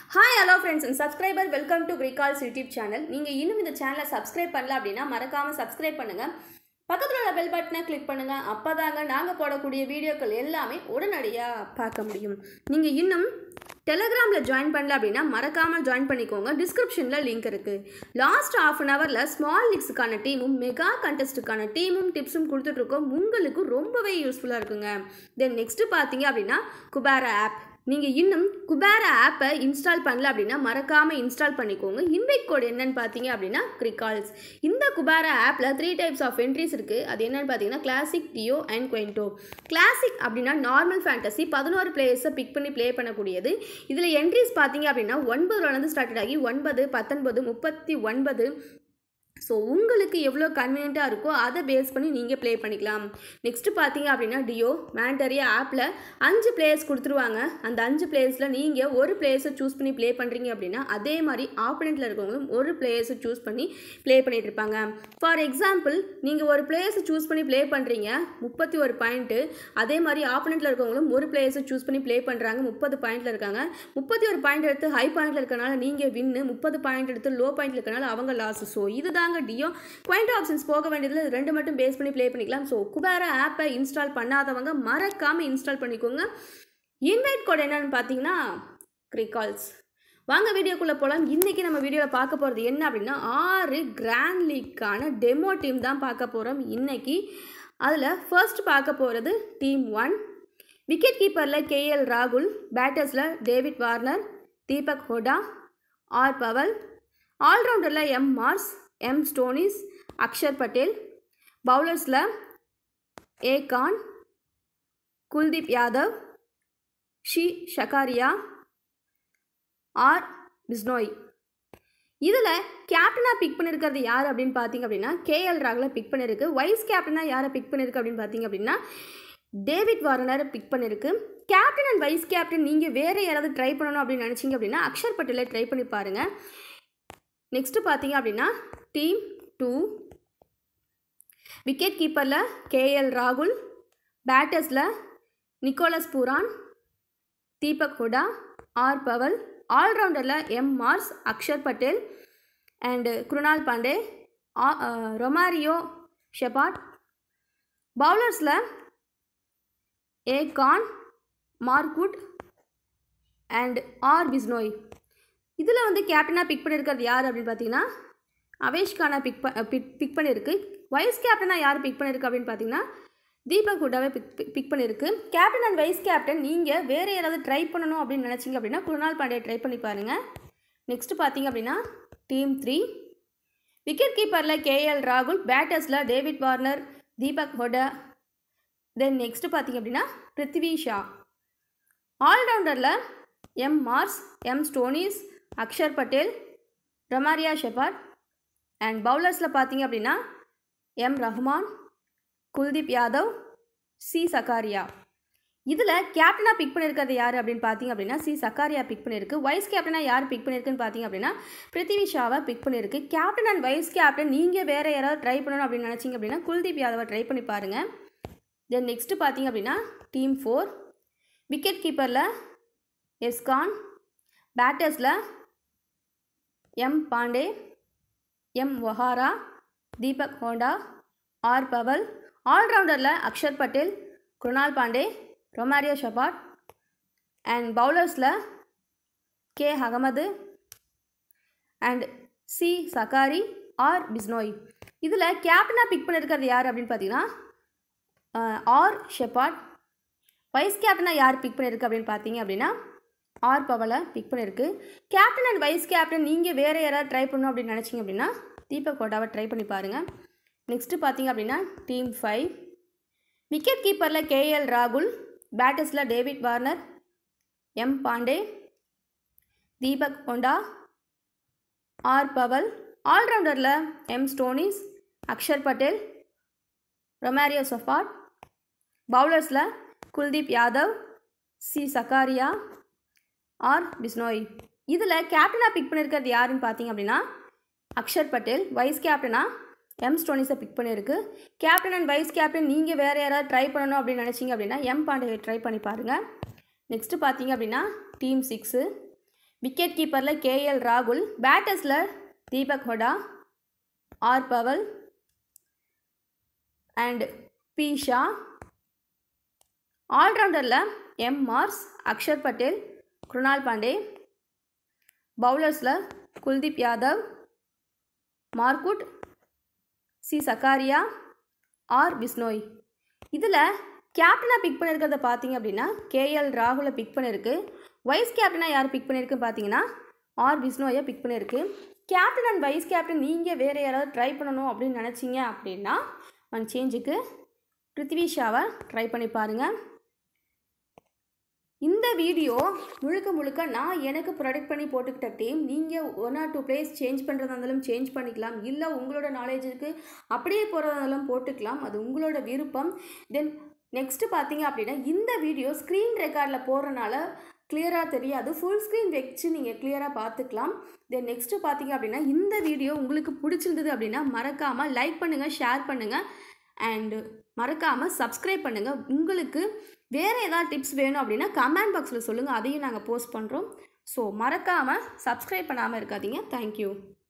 hi hello friends and subscriber welcome to கிரிகால்ஸ் YouTube channel நீங்கள் இன்னும் இந்த சேனலை சப்ஸ்கிரைப் பண்ணல அப்படின்னா மறக்காமல் சப்ஸ்கிரைப் பண்ணுங்கள் பக்கத்தில் உள்ள பெல் பட்டனை கிளிக் பண்ணுங்கள் அப்போ தாங்க நாங்கள் போடக்கூடிய வீடியோக்கள் எல்லாமே உடனடியாக பார்க்க முடியும் நீங்கள் இன்னும் டெலகிராமில் ஜாயின் பண்ணல அப்படின்னா மறக்காமல் ஜாயின் பண்ணிக்கோங்க டிஸ்கிரிப்ஷனில் லிங்க் இருக்குது லாஸ்ட் ஆஃப் அன் ஹவரில் ஸ்மால் லீக்ஸுக்கான டீமும் மெகா கண்டெஸ்ட்டுக்கான டீமும் டிப்ஸும் கொடுத்துட்ருக்கோம் உங்களுக்கு ரொம்பவே யூஸ்ஃபுல்லாக இருக்குங்க தென் நெக்ஸ்ட்டு பார்த்தீங்க அப்படின்னா குபாரா ஆப் நீங்கள் இன்னும் குபேரா ஆப்பை இன்ஸ்டால் பண்ணல அப்படின்னா மறக்காமல் இன்ஸ்டால் பண்ணிக்கோங்க இன்வைட் கோட் என்னன்னு பார்த்தீங்க அப்படின்னா கிரிகால்ஸ் இந்த குபேரா ஆப்பில் த்ரீ டைப்ஸ் ஆஃப் என்ட்ரிஸ் இருக்குது அது என்னன்னு பார்த்தீங்கன்னா கிளாசிக் டியோ அண்ட் குவென்டோ கிளாசிக் அப்படின்னா நார்மல் ஃபேண்டசி பதினோரு பிளேயர்ஸை பிக் பண்ணி ப்ளே பண்ணக்கூடியது இதில் என்ட்ரிஸ் பார்த்தீங்க அப்படின்னா ஒன்பதுலேருந்து ஸ்டார்ட் ஆகி ஒன்பது பத்தொன்பது முப்பத்தி ஒன்பது ஸோ உங்களுக்கு எவ்வளோ கன்வீனியண்ட்டாக இருக்கோ அதை பேஸ் பண்ணி நீங்கள் ப்ளே பண்ணிக்கலாம் நெக்ஸ்ட்டு பார்த்தீங்க அப்படின்னா டியோ மேண்டரியா ஆப்பில் அஞ்சு பிளேயர்ஸ் கொடுத்துருவாங்க அந்த அஞ்சு பிளேயர்ஸில் நீங்கள் ஒரு பிளேயர்ஸை சூஸ் பண்ணி ப்ளே பண்ணுறீங்க அப்படின்னா அதே மாதிரி ஆப்போனண்ட்டில் இருக்கவங்களும் ஒரு பிளேயர்ஸை சூஸ் பண்ணி ப்ளே பண்ணிட்டு இருப்பாங்க ஃபார் எக்ஸாம்பிள் நீங்கள் ஒரு பிளேயர்ஸை சூஸ் பண்ணி ப்ளே பண்ணுறீங்க முப்பத்தி ஒரு பாயிண்ட்டு அதே மாதிரி ஆப்போனண்ட்டில் இருக்கவங்களும் ஒரு பிளேயர்ஸை சூஸ் பண்ணி ப்ளே பண்ணுறாங்க முப்பது பாயிண்டில் இருக்காங்க முப்பத்தி ஒரு பாயிண்ட் எடுத்து ஹை பாயிண்டில் இருக்கனால நீங்கள் வின்னு முப்பது பாயிண்ட் எடுத்து லோ பாயிண்டில் இருக்கனால அவங்க லாஸ் ஸோ இதுதாங்க டியோ குவைண்ட் ஆப்ஷன்ஸ் போக வேண்டியதில் இது ரெண்டு மட்டும் பேஸ் பண்ணி ப்ளே பண்ணிக்கலாம் ஸோ குபேரா ஆப்பை இன்ஸ்டால் பண்ணாதவங்க மறக்காமல் இன்ஸ்டால் பண்ணிக்கோங்க இன்வைட் கோட் என்னன்னு பார்த்தீங்கன்னா க்ரிகால்ஸ் வாங்க வீடியோக்குள்ளே போகலாம் இன்றைக்கி நம்ம வீடியோவில் பார்க்க போகிறது என்ன அப்படின்னா ஆறு கிராண்ட் லீக்கான டெமோ டீம் தான் பார்க்க போகிறோம் இன்றைக்கி அதில் ஃபர்ஸ்ட் பார்க்க போகிறது டீம் ஒன் விக்கெட் கீப்பரில் கேஎல் ராகுல் பேட்டர்ஸில் David Warner Deepak Hooda R Powell ஆல்ரவுண்டரில் M Marsh M Stoinis Akshar Patel பவுலர்ஸில் ஏ கான் குல்தீப் யாதவ் ஷி ஷகாரியா ஆர் பிஸ்னோய் இதில் கேப்டனாக பிக் பண்ணியிருக்கிறது யார் அப்படின்னு பார்த்தீங்க அப்படின்னா கேஎல் ராகுல பிக் பண்ணியிருக்கு வைஸ் கேப்டனாக யாரை பிக் பண்ணியிருக்கு அப்படின்னு பார்த்தீங்க அப்படின்னா டேவிட் வார்னர் பிக் பண்ணியிருக்கு கேப்டன் அண்ட் வைஸ் கேப்டன் நீங்கள் வேறு யாராவது ட்ரை பண்ணணும் அப்படின்னு நினச்சிங்க அப்படின்னா அக்ஷர் பட்டேலை ட்ரை பண்ணி பாருங்கள் நெக்ஸ்ட்டு பார்த்தீங்க அப்படின்னா டீம் டூ விக்கெட் கீப்பரில் கேஎல் ராகுல் பேட்டர்ஸில் Nicholas Pooran Deepak Hooda R Powell ஆல்ரவுண்டரில் M Marsh Akshar Patel and Krunal Pandey Romario Shepherd பவுலர்ஸில் A Khan Mark Wood and R Bishnoi இதில் வந்து கேப்டனாக பிக் பண்ணியிருக்கிறது யார் அப்படின்னு பார்த்தீங்கன்னா அவேஷ் கானா பிக் பிக் பிக் பண்ணியிருக்கு வைஸ் கேப்டனாக யார் பிக் பண்ணியிருக்கு அப்படின்னு பார்த்தீங்கன்னா தீபக் ஹுடாவை பிக் பிக் பண்ணியிருக்கு கேப்டன் அண்ட் வைஸ் கேப்டன் நீங்கள் வேறு யாராவது ட்ரை பண்ணணும் அப்படின்னு நினச்சிங்க அப்படின்னா குருணால் பாண்டியை ட்ரை பண்ணி பாருங்கள் நெக்ஸ்ட்டு பார்த்தீங்க அப்படின்னா டீம் த்ரீ விக்கெட் கீப்பரில் கேஎல் ராகுல் பேட்டர்ஸில் David Warner Deepak Hooda then next பார்த்தீங்க அப்படின்னா பிருத்திவி ஷா ஆல்ரவுண்டரில் M Marsh M Stoinis Akshar Patel Romario Shepherd and பவுலர்ஸில் பார்த்தீங்க அப்படின்னா எம் ரஹ்மான் குல்தீப் யாதவ் சி சக்காரியா இதில் கேப்டனாக பிக் பண்ணியிருக்கிறது யார் அப்படின்னு பார்த்தீங்க அப்படின்னா சி சக்காரியா பிக் பண்ணியிருக்கு வைஸ் கேப்டனாக யார் பிக் பண்ணியிருக்குன்னு பார்த்தீங்க அப்படின்னா பிருத்திவி ஷாவை பிக் பண்ணியிருக்கு கேப்டன் அண்ட் வைஸ் கேப்டன் நீங்கள் வேறு யாராவது ட்ரை பண்ணணும் அப்படின்னு நினச்சிங்க அப்படின்னா குல்தீப் யாதவை ட்ரை பண்ணி பாருங்கள் தென் நெக்ஸ்ட்டு பார்த்தீங்க அப்படின்னா டீம் ஃபோர் விக்கெட் கீப்பரில் எஸ்கான் பேட்டர்ஸில் M Pandey M O'Hara Deepak Hooda R Powell ஆல்ரவுண்டரில் Axar Patel Krunal Pandey Romario Shepherd and பவுலர்ஸில் K Ahmed and C Sakariya R Bishnoi இதில் கேப்டனாக பிக் பண்ணியிருக்கிறது யார் அப்படின்னு பார்த்தீங்கன்னா ஆர் ஷெபாட் வைஸ் கேப்டனாக யார் பிக் பண்ணியிருக்கு அப்படின்னு பார்த்தீங்க அப்படின்னா ஆர் பவலை பிக் பண்ணியிருக்கு கேப்டன் அண்ட் வைஸ் கேப்டன் நீங்கள் வேறு யாராவது ட்ரை பண்ணணும் அப்படின்னு நினச்சிங்க அப்படின்னா தீபக் கோட்டாவை ட்ரை பண்ணி பாருங்கள் நெக்ஸ்ட்டு பார்த்தீங்க அப்படின்னா டீம் ஃபைவ் விக்கெட் கீப்பரில் கேஎல் ராகுல் பேட்டர்ஸில் David Warner M Pandey Deepak Hooda R Powell ஆல்ரவுண்டரில் M Stoinis Akshar Patel Romario Shepherd பவுலர்ஸில் குல்தீப் யாதவ் சி சக்காரியா ஆர் பிஸ்னோய் இதில் கேப்டனாக பிக் பண்ணியிருக்கிறது யாருன்னு பார்த்தீங்க அப்படின்னா அக்ஷர் பட்டேல் வைஸ் கேப்டனாக எம் ஸ்டோனிஸை பிக் பண்ணியிருக்கு கேப்டன் அண்ட் வைஸ் கேப்டன் நீங்கள் வேறு யாராவது ட்ரை பண்ணணும் அப்படின்னு நினச்சிங்க அப்படின்னா எம் பாண்டே ட்ரை பண்ணி பாருங்கள் நெக்ஸ்ட்டு பார்த்தீங்க அப்படின்னா டீம் சிக்ஸு விக்கெட் கீப்பரில் கேஎல் ராகுல் பேட்டர்ஸில் Deepak Hooda R Powell and P Shaw ஆல்ரவுண்டரில் எம் மார்ஸ் அக்ஷர் பட்டேல் குருணால் பாண்டே பவுலர்ஸில் Kuldeep Yadav Mark Wood C Sakariya R Bishnoi இதில் கேப்டனாக பிக் பண்ணியிருக்கிறத பார்த்தீங்க அப்படின்னா கேஎல் ராகுலை பிக் பண்ணியிருக்கு வைஸ் கேப்டனாக யார் பிக் பண்ணியிருக்குன்னு பார்த்தீங்கன்னா ஆர் பிஸ்னோயை பிக் பண்ணியிருக்கு கேப்டன் அண்ட் வைஸ் கேப்டன் நீங்கள் வேறு யாராவது ட்ரை பண்ணணும் அப்படின்னு நினச்சிங்க அப்படின்னா ஒன் சேஞ்சுக்கு பிருத்திவி ஷாவை ட்ரை பண்ணி பாருங்கள் இந்த வீடியோ முழுக்க முழுக்க நான் எனக்கு ப்ரொடக்ட் பண்ணி போட்டுக்கிட்ட டீம் நீங்கள் one or two players change பண்ணுறதா இருந்தாலும் சேஞ்ச் பண்ணிக்கலாம் இல்லை உங்களோட நாலேஜுக்கு அப்படியே போகிறதா இருந்தாலும் போட்டுக்கலாம் அது உங்களோட விருப்பம் தென் நெக்ஸ்ட்டு பார்த்தீங்க அப்படின்னா இந்த வீடியோ ஸ்க்ரீன் ரெக்கார்டில் போடுறனால கிளியராக தெரியாது ஃபுல் ஸ்க்ரீன் வச்சு நீங்கள் கிளியராக பார்த்துக்கலாம் தென் நெக்ஸ்ட்டு பார்த்தீங்க அப்படின்னா இந்த வீடியோ உங்களுக்கு பிடிச்சிருந்தது அப்படின்னா மறக்காமல் லைக் பண்ணுங்கள் ஷேர் பண்ணுங்கள் அண்டு மறக்காமல் சப்ஸ்கிரைப் பண்ணுங்கள் உங்களுக்கு வேறு ஏதாவது டிப்ஸ் வேணும் அப்படின்னா கமெண்ட் பாக்ஸில் சொல்லுங்கள் அதையும் நாங்கள் போஸ்ட் பண்ணுறோம் ஸோ மறக்காமல் சப்ஸ்கிரைப் பண்ணாமல் இருக்காதீங்க தேங்க்யூ